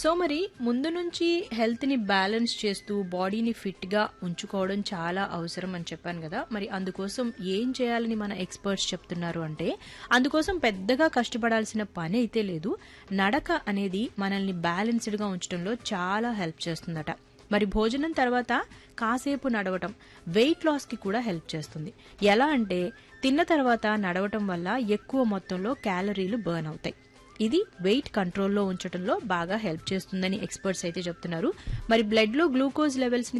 so మరి ముందు నుంచి హెల్త్ ని బ్యాలెన్స్ చేస్తూ బాడీని ఫిట్ గా ఉంచుకోవడం చాలా అవసరం అని చెప్పాను కదా మరి అందుకోసం ఏం చేయాలని మన ఎక్స్పర్ట్స్ చెప్తున్నారు అంటే అందుకోసం పెద్దగా కష్టపడాల్సిన పని అయితే లేదు నడక అనేది మనల్ని బ్యాలెన్స్డ్ గా ఉంచడంలో చాలా హెల్ప్ చేస్తుందట మరి భోజనం తర్వాత కాసేపు నడవటం వెయిట్ లాస్ కి కూడా హెల్ప్ చేస్తుంది ఎలా అంటే తిన్న తర్వాత నడవటం వల్ల ఎక్కువ మొత్తంలో క్యాలరీలు బర్న్ అవుతాయి ఇది వెయిట్ కంట్రోల్లో ఉంచడంలో బాగా హెల్ప్ చేస్తుందని ఎక్స్పర్ట్స్ అయితే చెప్తున్నారు మరి బ్లడ్ లో గ్లూకోజ్ లెవెల్స్ ని